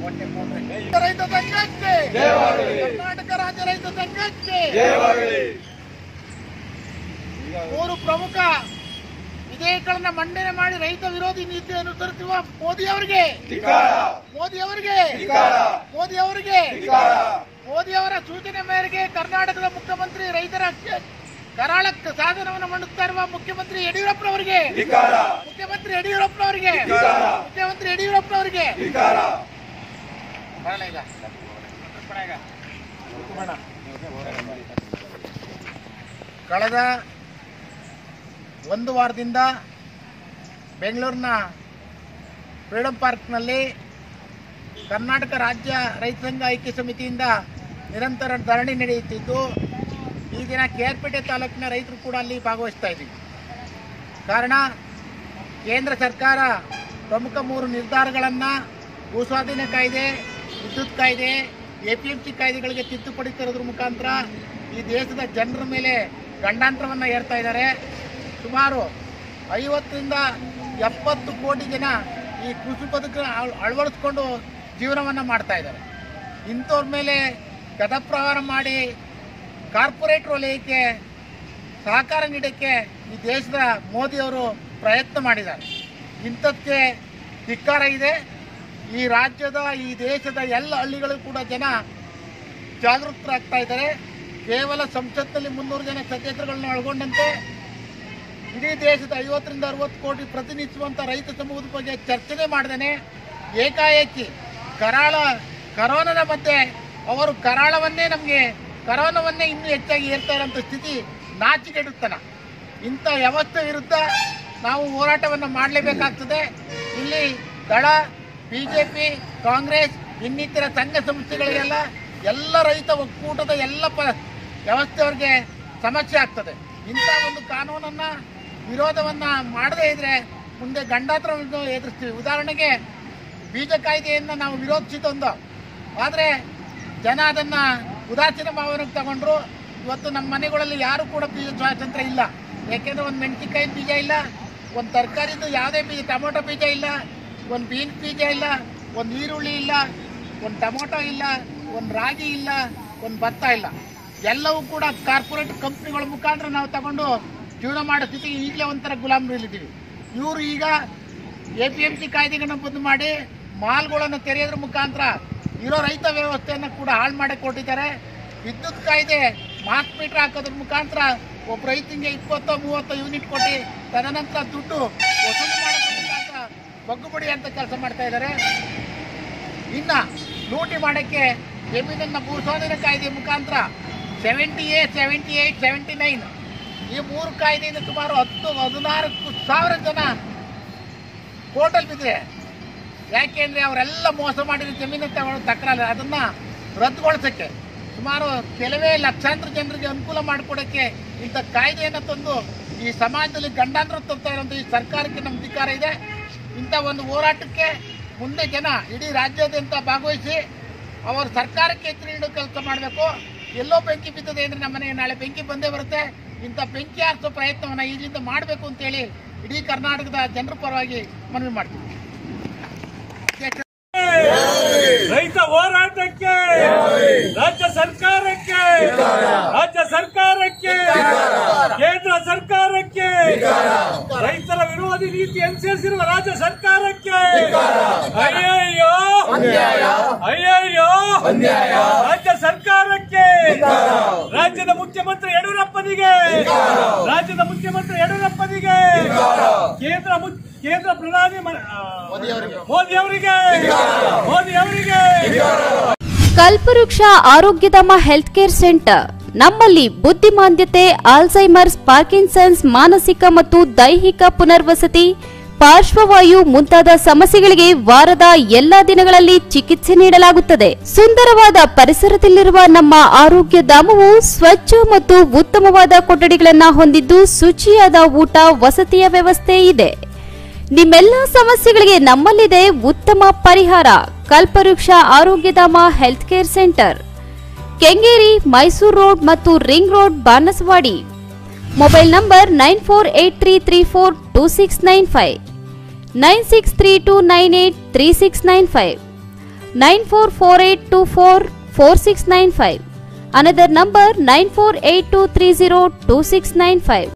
ರೈತ ಸಂಘಕ್ಕೆ ಕರ್ನಾಟಕ ರಾಜ್ಯ ರೈತ ಸಂಘಕ್ಕೆ ಮೂರು ಪ್ರಮುಖ ವಿಧೇಯಕಗಳನ್ನ ಮಂಡನೆ ಮಾಡಿ ರೈತ ವಿರೋಧಿ ನೀತಿ ಅನುಸರಿಸುವ ಮೋದಿ ಅವರಿಗೆ ಮೋದಿ ಅವರಿಗೆ ಮೋದಿ ಅವರಿಗೆ ಮೋದಿ ಅವರ ಸೂಚನೆ ಮೇರೆಗೆ ಕರ್ನಾಟಕದ ಮುಖ್ಯಮಂತ್ರಿ ರೈತರ ಕರಾಳ ಸಾಧನವನ್ನು ಮಂಡಿಸ್ತಾ ಇರುವ ಮುಖ್ಯಮಂತ್ರಿ ಯಡಿಯೂರಪ್ಪನವರಿಗೆ ಮುಖ್ಯಮಂತ್ರಿ ಯಡಿಯೂರಪ್ಪನವರಿಗೆ ಮುಖ್ಯಮಂತ್ರಿ ಯಡಿಯೂರಪ್ಪನವರಿಗೆ ಬರೋಣ ಈಗ. ಬರೋಣ ಈಗ. ಬರೋಣ. ಕಳೆದ ಒಂದು ವಾರದಿಂದ ಬೆಂಗಳೂರಿನ ಫ್ರೀಡಂ ಪಾರ್ಕ್ನಲ್ಲಿ ಕರ್ನಾಟಕ ರಾಜ್ಯ ರೈತ ಸಂಘ ಐಕ್ಯ ಸಮಿತಿಯಿಂದ ನಿರಂತರ ಧರಣಿ ನಡೆಯುತ್ತಿದ್ದು ಈ ದಿನ ಕೇರ್ಪೇಟೆ ತಾಲೂಕಿನ ರೈತರು ಕೂಡ ಅಲ್ಲಿ ಭಾಗವಹಿಸ್ತಾ ಇದ್ದೀವಿ ಕಾರಣ ಕೇಂದ್ರ ಸರ್ಕಾರ ಪ್ರಮುಖ ಮೂರು ನಿರ್ಧಾರಗಳನ್ನು ಭೂಸ್ವಾಧೀನ ಕಾಯ್ದೆ ವಿದ್ಯುತ್ ಕಾಯ್ದೆ ಎ ಪಿ ಎಂ ಸಿ ಕಾಯ್ದೆಗಳಿಗೆ ತಿದ್ದುಪಡಿ ತರೋದ್ರ ಮುಖಾಂತರ ಈ ದೇಶದ ಜನರ ಮೇಲೆ ಗಂಡಾಂತರವನ್ನು ಏರ್ತಾ ಇದ್ದಾರೆ ಸುಮಾರು ಐವತ್ತರಿಂದ ಎಪ್ಪತ್ತು ಕೋಟಿ ಜನ ಈ ಕೃಷಿ ಬದುಕು ಅಳ- ಅಳವಡಿಸ್ಕೊಂಡು ಜೀವನವನ್ನು ಮಾಡ್ತಾ ಇದ್ದಾರೆ ಇಂಥವ್ರ ಮೇಲೆ ಗದಪ್ರಹಾರ ಮಾಡಿ ಕಾರ್ಪೊರೇಟ್ ವಲಯಕ್ಕೆ ಸಹಕಾರ ನೀಡೋಕ್ಕೆ ಈ ದೇಶದ ಮೋದಿಯವರು ಪ್ರಯತ್ನ ಮಾಡಿದ್ದಾರೆ ಇಂಥದ್ದಕ್ಕೆ ಧಿಕ್ಕಾರ ಇದೆ ಈ ರಾಜ್ಯದ ಈ ದೇಶದ ಎಲ್ಲ ಹಳ್ಳಿಗಳು ಕೂಡ ಜನ ಜಾಗೃತರಾಗ್ತಾ ಇದ್ದಾರೆ ಕೇವಲ ಸಂಸತ್ನಲ್ಲಿ ಮುನ್ನೂರು ಜನ ಸದಸ್ಯರುಗಳನ್ನ ಒಳಗೊಂಡಂತೆ ಇಡೀ ದೇಶದ ಐವತ್ತರಿಂದ ಅರವತ್ತು ಕೋಟಿ ಪ್ರತಿನಿಧಿಸುವಂಥ ರೈತ ಸಮೂಹದ ಬಗ್ಗೆ ಚರ್ಚನೆ ಮಾಡ್ದೇನೆ ಏಕಾಏಕಿ ಕರಾಳ ಕರೋನಾದ ಮಧ್ಯೆ ಅವರು ಕರಾಳವನ್ನೇ ನಮಗೆ ಕರೋನಾವನ್ನೇ ಇನ್ನೂ ಹೆಚ್ಚಾಗಿ ಏರ್ತಾ ಇರೋಂಥ ಸ್ಥಿತಿ ನಾಚಿಕೆಡುತ್ತನ ಇಂಥ ವ್ಯವಸ್ಥೆ ವಿರುದ್ಧ ನಾವು ಹೋರಾಟವನ್ನು ಮಾಡಲೇಬೇಕಾಗ್ತದೆ ಇಲ್ಲಿ ದಳ ಬಿ ಜೆ ಪಿ ಕಾಂಗ್ರೆಸ್ ಇನ್ನಿತರ ಸಂಘ ಸಂಸ್ಥೆಗಳಿಗೆಲ್ಲ ಎಲ್ಲ ರೈತ ಒಕ್ಕೂಟದ ಎಲ್ಲ ಪ ವ್ಯವಸ್ಥೆಯವ್ರಿಗೆ ಸಮಸ್ಯೆ ಆಗ್ತದೆ ಇಂಥ ಒಂದು ಕಾನೂನನ್ನು ವಿರೋಧವನ್ನು ಮಾಡದೇ ಇದ್ರೆ ಮುಂದೆ ಗಂಡಾಂತರವನ್ನು ಎದುರಿಸ್ತೀವಿ ಉದಾಹರಣೆಗೆ ಬೀಜ ಕಾಯ್ದೆಯನ್ನು ನಾವು ವಿರೋಧಿಸಿದೊಂದು ಆದರೆ ಜನ ಅದನ್ನು ಉದಾಸೀನ ಭಾವನೆಗೆ ತಗೊಂಡ್ರು ಇವತ್ತು ನಮ್ಮ ಮನೆಗಳಲ್ಲಿ ಯಾರು ಕೂಡ ಬೀಜ ಸ್ವಾತಂತ್ರ್ಯ ಇಲ್ಲ ಯಾಕೆಂದರೆ ಒಂದು ಮೆಣಸಿನ್ಕಾಯಿ ಬೀಜ ಇಲ್ಲ ಒಂದು ತರಕಾರಿದು ಯಾವುದೇ ಬೀಜ ಟೊಮೊಟೊ ಬೀಜ ಇಲ್ಲ ಒಂದು ಬೀನ್ಸ್ ಬೀಜ ಇಲ್ಲ ಒಂದು ಈರುಳ್ಳಿ ಇಲ್ಲ ಒಂದು ಟೊಮೊಟೊ ಇಲ್ಲ ಒಂದು ರಾಗಿ ಇಲ್ಲ ಒಂದು ಭತ್ತ ಇಲ್ಲ ಎಲ್ಲವೂ ಕೂಡ ಕಾರ್ಪೊರೇಟ್ ಕಂಪ್ನಿಗಳ ಮುಖಾಂತರ ನಾವು ತಗೊಂಡು ಜೀವನ ಮಾಡೋ ಸ್ಥಿತಿಗೆ ಈಗಲೇ ಒಂಥರ ಗುಲಾಮರಿಲ್ಲಿದ್ದೀವಿ ಇವರು ಈಗ ಎ ಪಿ ಎಂ ಸಿ ಕಾಯ್ದೆಗಳನ್ನು ಬಂದು ಮಾಡಿ ಮಾಲ್ಗಳನ್ನು ತೆರೆಯೋದ್ರ ಮುಖಾಂತರ ಇರೋ ರೈತ ವ್ಯವಸ್ಥೆಯನ್ನು ಕೂಡ ಹಾಳು ಮಾಡಿ ಕೊಟ್ಟಿದ್ದಾರೆ ವಿದ್ಯುತ್ ಕಾಯ್ದೆ ಮಾಸ್ ಮೀಟರ್ ಹಾಕೋದ್ರ ಮುಖಾಂತರ ಒಬ್ಬ ರೈತನಿಗೆ ಇಪ್ಪತ್ತೋ ಮೂವತ್ತೋ ಯೂನಿಟ್ ಕೊಟ್ಟು ತದನಂತರ ದುಡ್ಡು ವಸೂಲಿ ಮಾಡೋದ್ರ ಮುಖಾಂತರ ಬಗ್ಗುಬಡಿ ಅಂತ ಕೆಲಸ ಮಾಡ್ತಾ ಇದ್ದಾರೆ ಇನ್ನ ಲೂಟಿ ಮಾಡಕ್ಕೆ ಜಮೀನನ್ನ ಭೂಸ್ವಾಧೀನ ಕಾಯ್ದೆ ಮುಖಾಂತರ ಸೆವೆಂಟಿ ಏ ಸೆವೆಂಟಿ ಏಟ್ ಸೆವೆಂಟಿ ನೈನ್ ಈ ಮೂರು ಕಾಯ್ದೆಯಿಂದ ಸುಮಾರು ಹತ್ತು ಹದಿನಾಲ್ಕು ಸಾವಿರ ಜನ ಕೋರ್ಟಲ್ಲಿ ಬಿದ್ದರೆ ಯಾಕೆಂದ್ರೆ ಅವರೆಲ್ಲ ಮೋಸ ಮಾಡಿದ ಜಮೀನು ತಗೊಳ್ಳೋ ತಕರಾರು ಅದನ್ನ ರದ್ದುಗೊಳಿಸಕ್ಕೆ ಸುಮಾರು ಕೆಲವೇ ಲಕ್ಷಾಂತರ ಜನರಿಗೆ ಅನುಕೂಲ ಮಾಡಿಕೊಡಕ್ಕೆ ಇಂಥ ಕಾಯ್ದೆಯನ್ನು ತಂದು ಈ ಸಮಾಜದಲ್ಲಿ ಗಂಡಾಂತರ ತರ್ತಾ ಇರುವಂಥ ಈ ಸರ್ಕಾರಕ್ಕೆ ನಮ್ಮ ಧಿಕ್ಕಾರ ಇದೆ ಇಂಥ ಒಂದು ಹೋರಾಟಕ್ಕೆ ಮುಂದೆ ಜನ ಇಡೀ ರಾಜ್ಯಾದ್ಯಂತ ಭಾಗವಹಿಸಿ ಅವರು ಸರ್ಕಾರಕ್ಕೆ ಎತ್ತರ ನೀಡೋ ಕೆಲಸ ಮಾಡಬೇಕು ಎಲ್ಲೋ ಬೆಂಕಿ ಬಿದ್ದದೆ ಅಂದ್ರೆ ನಮ್ಮ ಮನೆಗೆ ನಾಳೆ ಬೆಂಕಿ ಬಂದೇ ಬರುತ್ತೆ ಇಂಥ ಬೆಂಕಿ ಹಾರಿಸೋ ಪ್ರಯತ್ನವನ್ನು ಈಗಲಿಂದ ಮಾಡಬೇಕು ಅಂತೇಳಿ ಇಡೀ ಕರ್ನಾಟಕದ ಜನರ ಪರವಾಗಿ ಮನವಿ ಮಾಡ್ತೀವಿ ರೈತ ಹೋರಾಟಕ್ಕೆ ರಾಜ್ಯ ಸರ್ಕಾರಕ್ಕೆ ರಾಜ್ಯ ಸರ್ಕಾರಕ್ಕೆ ಕೇಂದ್ರ ಸರ್ಕಾರಕ್ಕೆ ರೈತರ ವಿರೋಧಿ ನೀತಿ ಅನುಸರಿಸಿರುವ ರಾಜ್ಯ ಸರ್ಕಾರಕ್ಕೆ ಅಯ್ಯಯ್ಯೋ ಅಯ್ಯಯ್ಯೋ ರಾಜ್ಯ ಸರ್ಕಾರಕ್ಕೆ ರಾಜ್ಯದ ಮುಖ್ಯಮಂತ್ರಿ ಯಡಿಯೂರಪ್ಪನಿಗೆ ರಾಜ್ಯದ ಮುಖ್ಯಮಂತ್ರಿ ಯಡಿಯೂರಪ್ಪನಿಗೆ ಕೇಂದ್ರ ಮು- ಕೇಂದ್ರ ಪ್ರಧಾನಿ ಮ- ಆ, ಮೋದಿ ಅವರಿಗೆ ಮೋದಿ ಅವರಿಗೆ ಕಲ್ಪವೃಕ್ಷ ಆರೋಗ್ಯಧಾಮ ಹೆಲ್ತ್ ಕೇರ್ ಸೆಂಟರ್ ನಮ್ಮಲ್ಲಿ ಬುದ್ಧಿಮಾಂದ್ಯತೆ ಆಲ್ಝೈಮರ್ಸ್ ಪಾರ್ಕಿನ್ಸನ್ಸ್ ಮಾನಸಿಕ ಮತ್ತು ದೈಹಿಕ ಪುನರ್ವಸತಿ ಪಾರ್ಶ್ವವಾಯು ಮುಂತಾದ ಸಮಸ್ಯೆಗಳಿಗೆ ವಾರದ ಎಲ್ಲಾ ದಿನಗಳಲ್ಲಿ ಚಿಕಿತ್ಸೆ ನೀಡಲಾಗುತ್ತದೆ ಸುಂದರವಾದ ಪರಿಸರದಲ್ಲಿರುವ ನಮ್ಮ ಆರೋಗ್ಯ ಧಾಮವು ಸ್ವಚ್ಛ ಮತ್ತು ಉತ್ತಮವಾದ ಕೊಠಡಿಗಳನ್ನು ಹೊಂದಿದ್ದು ಶುಚಿಯಾದ ಊಟ ವಸತಿಯ ವ್ಯವಸ್ಥೆ ಇದೆ ನಿಮ್ಮೆಲ್ಲ ಸಮಸ್ಯೆಗಳಿಗೆ ನಮ್ಮಲ್ಲಿದೆ ಉತ್ತಮ ಪರಿಹಾರ Kalpavriksha Arogyadhama health care centre Kengeri Mysore road ಮತ್ತು ring road Banaswadi mobile number nine four eight three three four two six nine five nine six three two nine eight three six nine five nine four four eight two four four six nine five another number nine four eight two three zero two six nine five